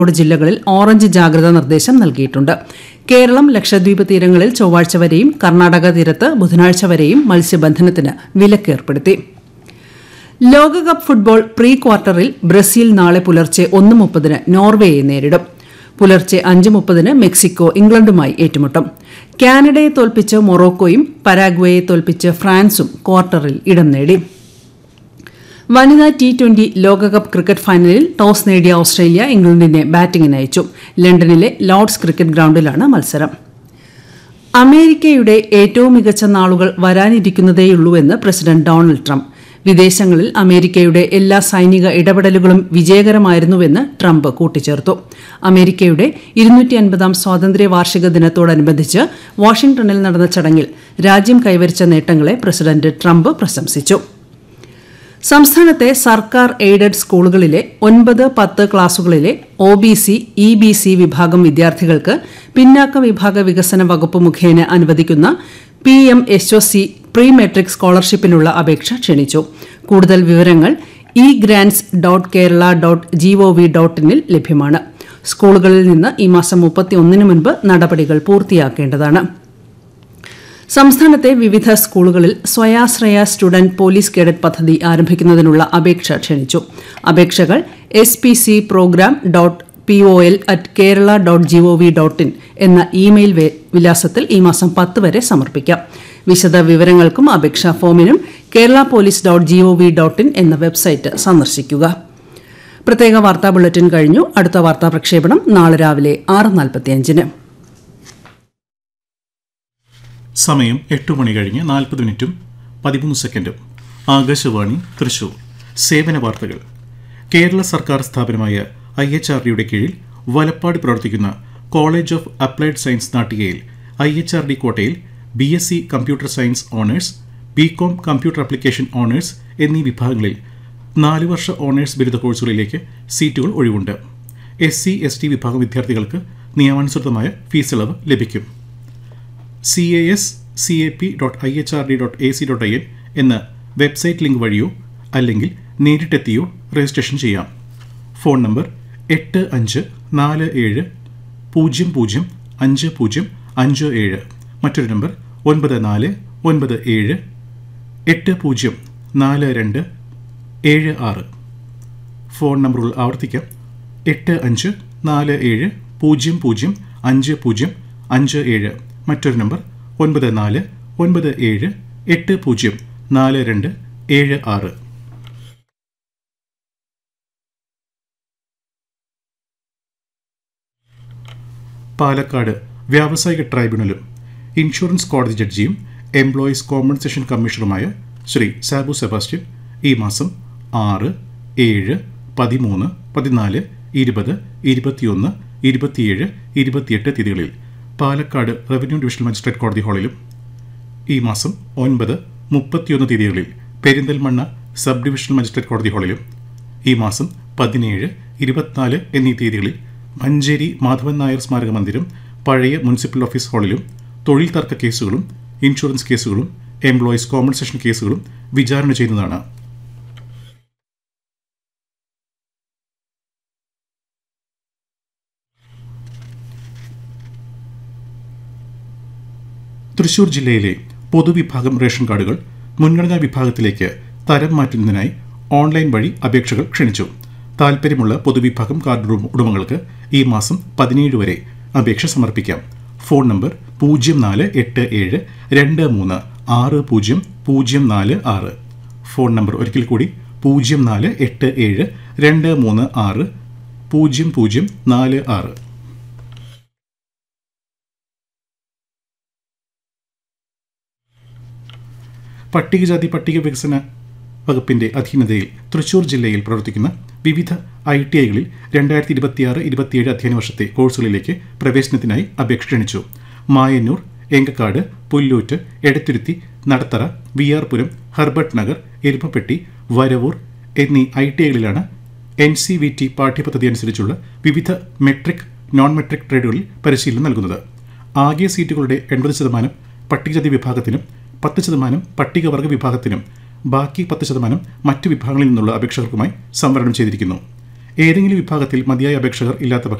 കോഴിക്കോട് ജില്ലകളിൽ ഓറഞ്ച് ജാഗ്രതാ നിർദ്ദേശം നൽകിയിട്ടുണ്ട് കേരളം ലക്ഷദ്വീപ് തീരങ്ങളിൽ ചൊവ്വാഴ്ച വരെയും കർണാടക തീരത്ത് ബുധനാഴ്ച വരെയും മത്സ്യബന്ധനത്തിന് വിലക്കേർപ്പെടുത്തി ലോകകപ്പ് ഫുട്ബോൾ പ്രീ ക്വാർട്ടറിൽ ബ്രസീൽ നാളെ പുലർച്ചെ ഒന്ന് മുപ്പതിന് നോർവേയെ നേരിടും പുലർച്ചെ അഞ്ച് മുപ്പതിന് മെക്സിക്കോ ഇംഗ്ലണ്ടുമായി ഏറ്റുമുട്ടും കാനഡയെ തോൽപ്പിച്ച് മൊറോക്കോയും പരാഗ്വേയെ തോൽപ്പിച്ച് ഫ്രാൻസും ക്വാർട്ടറിൽ ഇടം നേടി വനിതാ ടി ട്വന്റി ലോകകപ്പ് ക്രിക്കറ്റ് ഫൈനലിൽ ടോസ് നേടിയ ഓസ്ട്രേലിയ ഇംഗ്ലണ്ടിനെ ബാറ്റിംഗിന് അയച്ചു ലണ്ടനിലെ ലോർഡ്സ് ക്രിക്കറ്റ് ഗ്രൌണ്ടിലാണ് മത്സരം അമേരിക്കയുടെ ഏറ്റവും മികച്ച നാളുകൾ വരാനിരിക്കുന്നതേയുള്ളൂവെന്ന് പ്രസിഡന്റ് ഡൊണാൾഡ് ട്രംപ് വിദേശങ്ങളിൽ അമേരിക്കയുടെ എല്ലാ സൈനിക ഇടപെടലുകളും വിജയകരമായിരുന്നുവെന്ന് ട്രംപ് കൂട്ടിച്ചേർത്തു അമേരിക്കയുടെ ഇരുന്നൂറ്റി അൻപതാം സ്വാതന്ത്ര്യ വാർഷിക ദിനത്തോടനുബന്ധിച്ച് വാഷിംഗ്ടണിൽ നടന്ന ചടങ്ങിൽ രാജ്യം കൈവരിച്ച നേട്ടങ്ങളെ പ്രസിഡന്റ് ട്രംപ് പ്രശംസിച്ചു സംസ്ഥാനത്തെ സർക്കാർ എയ്ഡഡ് സ്കൂളുകളിലെ ഒൻപത് പത്ത് ക്ലാസുകളിലെ O B C E B C വിഭാഗം വിദ്യാർത്ഥികൾക്ക് പിന്നാക്ക വിഭാഗ വികസന വകുപ്പ് മുഖേന അനുവദിക്കുന്ന P M H O C pre matric സ്കോളർഷിപ്പിനുള്ള അപേക്ഷ ക്ഷണിച്ചു കൂടുതൽ വിവരങ്ങൾ E grants dot Kerala dot G O V dot ഇനിൽ ലഭ്യമാണ് സ്കൂളുകളിൽ നിന്ന് ഈ മാസം മുപ്പത്തിയൊന്നിന് മുൻപ് നടപടികൾ പൂർത്തിയാക്കേണ്ടതാണ് സംസ്ഥാനത്തെ വിവിധ സ്കൂളുകളിൽ സ്വയാശ്രയ സ്റ്റുഡന്റ് പോലീസ് കേഡറ്റ് പദ്ധതി ആരംഭിക്കുന്നതിനുള്ള അപേക്ഷ ക്ഷണിച്ചു അപേക്ഷകൾ S P C programme dot P O L at Kerala dot G O V dot in എന്ന ഇമെയിൽ വേ- വിലാസത്തിൽ ഈ മാസം പത്ത് വരെ സമർപ്പിക്കാം വിശദ വിവരങ്ങൾക്കും അപേക്ഷാ ഫോമിനും Kerala police dot G O V dot in എന്ന വെബ്സൈറ്റ് സന്ദർശിക്കുക പ്രത്യേക വാർത്താ ബുള്ളറ്റിൻ കഴിഞ്ഞു അടുത്ത വാർത്താ പ്രക്ഷേപണം നാളെ രാവിലെ ആറ് നാൽപ്പത്തിയഞ്ചിന് സമയം എട്ട് മണി കഴിഞ്ഞ് നാൽപ്പത് മിനിറ്റും പതിമൂന്ന് സെക്കൻഡും ആകാശവാണി തൃശൂർ സേവന വാർത്തകൾ കേരള സർക്കാർ സ്ഥാപനമായ ഐ എച്ച് ആർ ഡിയുടെ കീഴിൽ വലപ്പാട് പ്രവർത്തിക്കുന്ന കോളേജ് ഓഫ് അപ്ലൈഡ് സയൻസ് നാട്ടികയിൽ ഐ എച്ച് ആർ ഡി കോട്ടയിൽ B S C computer science honours B com computer application honours എന്നീ വിഭാഗങ്ങളിൽ നാല് വർഷ ഓണേഴ്സ് ബിരുദ കോഴ്സുകളിലേക്ക് സീറ്റുകൾ ഒഴിവുണ്ട് എസ് സി എസ് ടി വിഭാഗം വിദ്യാർത്ഥികൾക്ക് നിയമാനുസൃതമായ ഫീസ് ഇളവ് ലഭിക്കും C A S C A P dot I H R D dot A C dot I N എന്ന വെബ്സൈറ്റ് ലിങ്ക് വഴിയോ അല്ലെങ്കിൽ നേരിട്ടെത്തിയോ രജിസ്ട്രേഷൻ ചെയ്യാം ഫോൺ നമ്പർ എട്ട് അഞ്ച് നാല് ഏഴ് പൂജ്യം പൂജ്യം അഞ്ച് പൂജ്യം അഞ്ച് ഏഴ് മറ്റൊരു നമ്പർ ഒൻപത് നാല് ഒൻപത് ഏഴ് എട്ട് പൂജ്യം നാല് രണ്ട് ഏഴ് ആറ് ഫോൺ നമ്പറുകൾ ആവർത്തിക്കാം എട്ട് അഞ്ച് നാല് ഏഴ് പൂജ്യം പൂജ്യം അഞ്ച് പൂജ്യം അഞ്ച് ഏഴ് മറ്റൊരു നമ്പർ ഒൻപത് നാല് ഒൻപത് ഏഴ് എട്ട് പൂജ്യം നാല് രണ്ട് ഏഴ് ആറ് പാലക്കാട് വ്യാവസായിക ട്രൈബ്യൂണലും ഇൻഷുറൻസ് കോടതി ജഡ്ജിയും എംപ്ലോയീസ് കോമ്പൻസേഷൻ കമ്മീഷണറുമായ ശ്രീ സാബു സെബാസ്റ്റ്യൻ ഈ മാസം ആറ് ഏഴ് പതിമൂന്ന് പതിനാല് ഇരുപത് ഇരുപത്തിയൊന്ന് ഇരുപത്തിയേഴ് ഇരുപത്തിയെട്ട് തീയതികളിൽ പാലക്കാട് റവന്യൂ ഡിവിഷണൽ മജിസ്ട്രേറ്റ് കോടതി ഹാളിലും ഈ മാസം ഒൻപത് മുപ്പത്തിയൊന്ന് തീയതികളിൽ പെരിന്തൽമണ്ണ സബ് ഡിവിഷണൽ മജിസ്ട്രേറ്റ് കോടതി ഹാളിലും ഈ മാസം പതിനേഴ് ഇരുപത്തിനാല് എന്നീ തീയതികളിൽ മഞ്ചേരി മാധവൻ നായർ സ്മാരക മന്ദിരം പഴയ മുനിസിപ്പൽ ഓഫീസ് ഹാളിലും തൊഴിൽ തർക്ക കേസുകളും ഇൻഷുറൻസ് കേസുകളും എംപ്ലോയീസ് കോമ്പൻസേഷൻ കേസുകളും വിചാരണ ചെയ്യുന്നതാണ് തൃശൂർ ജില്ലയിലെ പൊതുവിഭാഗം റേഷൻ കാർഡുകൾ മുൻഗണനാ വിഭാഗത്തിലേക്ക് തരം മാറ്റുന്നതിനായി ഓൺലൈൻ വഴി അപേക്ഷകൾ ക്ഷണിച്ചു താൽപ്പര്യമുള്ള പൊതുവിഭാഗം കാർഡ് ഉടമ- ഉടമകൾക്ക് ഈ മാസം പതിനേഴ് വരെ അപേക്ഷ സമർപ്പിക്കാം ഫോൺ നമ്പർ പൂജ്യം നാല് എട്ട് ഏഴ് രണ്ട് മൂന്ന് ആറ് പൂജ്യം പൂജ്യം നാല് ആറ് ഫോൺ നമ്പർ ഒരിക്കൽ കൂടി പൂജ്യം നാല് എട്ട് ഏഴ് രണ്ട് മൂന്ന് ആറ് പൂജ്യം പൂജ്യം നാല് ആറ് പട്ടികജാതി പട്ടിക വികസന വകുപ്പിന്റെ അധീനതയിൽ തൃശൂർ ജില്ലയിൽ പ്രവർത്തിക്കുന്ന വിവിധ ഐ ടി ഐകളിൽ രണ്ടായിരത്തി ഇരുപത്തിയാറ് ഇരുപത്തിയേഴ് അധ്യയന വർഷത്തെ കോഴ്സുകളിലേക്ക് പ്രവേശനത്തിനായി അപേക്ഷ ക്ഷണിച്ചു Mayannur Engakkad Pullut Edathuruthy Nadathara V R Puram Herbert Nagar Eruppappetty Varavoor എന്നീ ഐ ടി ഐകളിലാണ് എൻ സി വി ടി പാഠ്യപദ്ധതി അനുസരിച്ചുള്ള വിവിധ മെട്രിക് നോൺ മെട്രിക് ട്രേഡുകളിൽ പരിശീലനം നൽകുന്നത് ആകെ സീറ്റുകളുടെ എൺപത് ശതമാനം പട്ടികജാതി വിഭാഗത്തിനും പത്ത് ശതമാനം പട്ടികവർഗ വിഭാഗത്തിനും ബാക്കി പത്ത് ശതമാനം മറ്റ് വിഭാഗങ്ങളിൽ നിന്നുള്ള അപേക്ഷകർക്കുമായി സംവരണം ചെയ്തിരിക്കുന്നു ഏതെങ്കിലും വിഭാഗത്തിൽ മതിയായ അപേക്ഷകർ ഇല്ലാത്ത